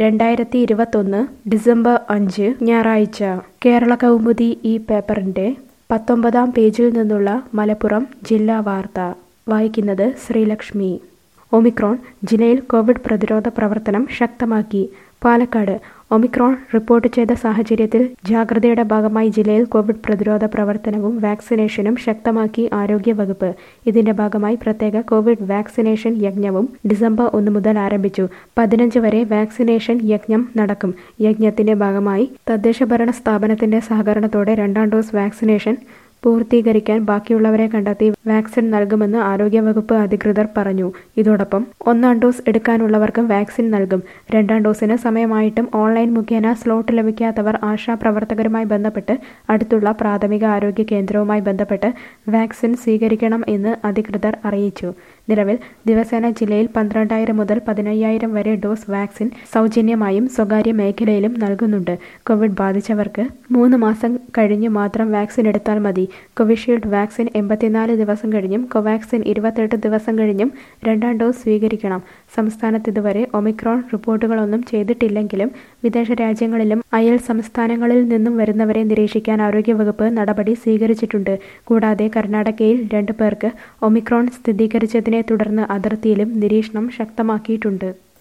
രണ്ടായിരത്തി ഇരുപത്തൊന്ന് ഡിസംബർ അഞ്ച് ഞായറാഴ്ച കേരള കൗമുദി ഈ പേപ്പറിന്റെ പത്തൊമ്പതാം പേജിൽ നിന്നുള്ള മലപ്പുറം ജില്ലാ വാർത്ത വായിക്കുന്നത് ശ്രീലക്ഷ്മി ഒമിക്രോൺ ജില്ലയിൽ കോവിഡ് പ്രതിരോധ പ്രവർത്തനം ശക്തമാക്കി പാലക്കാട് ഒമിക്രോൺ റിപ്പോർട്ട് ചെയ്ത സാഹചര്യത്തിൽ ജാഗ്രതയുടെ ഭാഗമായി ജില്ലയിൽ കോവിഡ് പ്രതിരോധ പ്രവർത്തനവും വാക്സിനേഷനും ശക്തമാക്കി ആരോഗ്യവകുപ്പ് ഇതിന്റെ ഭാഗമായി പ്രത്യേക കോവിഡ് വാക്സിനേഷൻ യജ്ഞവും ഡിസംബർ ഒന്ന് മുതൽ ആരംഭിച്ചു പതിനഞ്ച് വരെ വാക്സിനേഷൻ യജ്ഞം നടക്കും യജ്ഞത്തിന്റെ ഭാഗമായി തദ്ദേശഭരണ സ്ഥാപനത്തിന്റെ സഹകരണത്തോടെ രണ്ടാം ഡോസ് വാക്സിനേഷൻ പൂർത്തീകരിക്കാൻ ബാക്കിയുള്ളവരെ കണ്ടെത്തി വാക്സിൻ നൽകുമെന്ന് ആരോഗ്യവകുപ്പ് അധികൃതർ പറഞ്ഞു ഇതോടൊപ്പം ഒന്നാം ഡോസ് എടുക്കാനുള്ളവർക്കും വാക്സിൻ നൽകും രണ്ടാം ഡോസിന് സമയമായിട്ടും ഓൺലൈൻ മുഖേന സ്ലോട്ട് ലഭിക്കാത്തവർ ആശാപ്രവർത്തകരുമായി ബന്ധപ്പെട്ട് അടുത്തുള്ള പ്രാഥമിക ആരോഗ്യ കേന്ദ്രവുമായി ബന്ധപ്പെട്ട് വാക്സിൻ സ്വീകരിക്കണം എന്ന് അധികൃതർ അറിയിച്ചു നിലവിൽ ദിവസേന ജില്ലയിൽ പന്ത്രണ്ടായിരം മുതൽ പതിനയ്യായിരം വരെ ഡോസ് വാക്സിൻ സൗജന്യമായും സ്വകാര്യ മേഖലയിലും നൽകുന്നുണ്ട് കോവിഡ് ബാധിച്ചവർക്ക് മൂന്ന് മാസം കഴിഞ്ഞ് മാത്രം വാക്സിൻ എടുത്താൽ മതി കോവിഷീൽഡ് വാക്സിൻ എൺപത്തിനാല് ദിവസം കഴിഞ്ഞും കോവാക്സിൻ ഇരുപത്തെട്ട് ദിവസം കഴിഞ്ഞും രണ്ടാം ഡോസ് സ്വീകരിക്കണം സംസ്ഥാനത്ത് ഇതുവരെ ഒമിക്രോൺ റിപ്പോർട്ടുകളൊന്നും ചെയ്തിട്ടില്ലെങ്കിലും വിദേശ രാജ്യങ്ങളിലും അയൽ സംസ്ഥാനങ്ങളിൽ നിന്നും വരുന്നവരെ നിരീക്ഷിക്കാൻ ആരോഗ്യവകുപ്പ് നടപടി സ്വീകരിച്ചിട്ടുണ്ട് കൂടാതെ കർണാടകയിൽ രണ്ടു പേർക്ക് ഒമിക്രോൺ സ്ഥിരീകരിച്ചതിനെ തുടർന്ന് അതിർത്തിയിലും നിരീക്ഷണം ശക്തമാക്കിയിട്ടുണ്ട്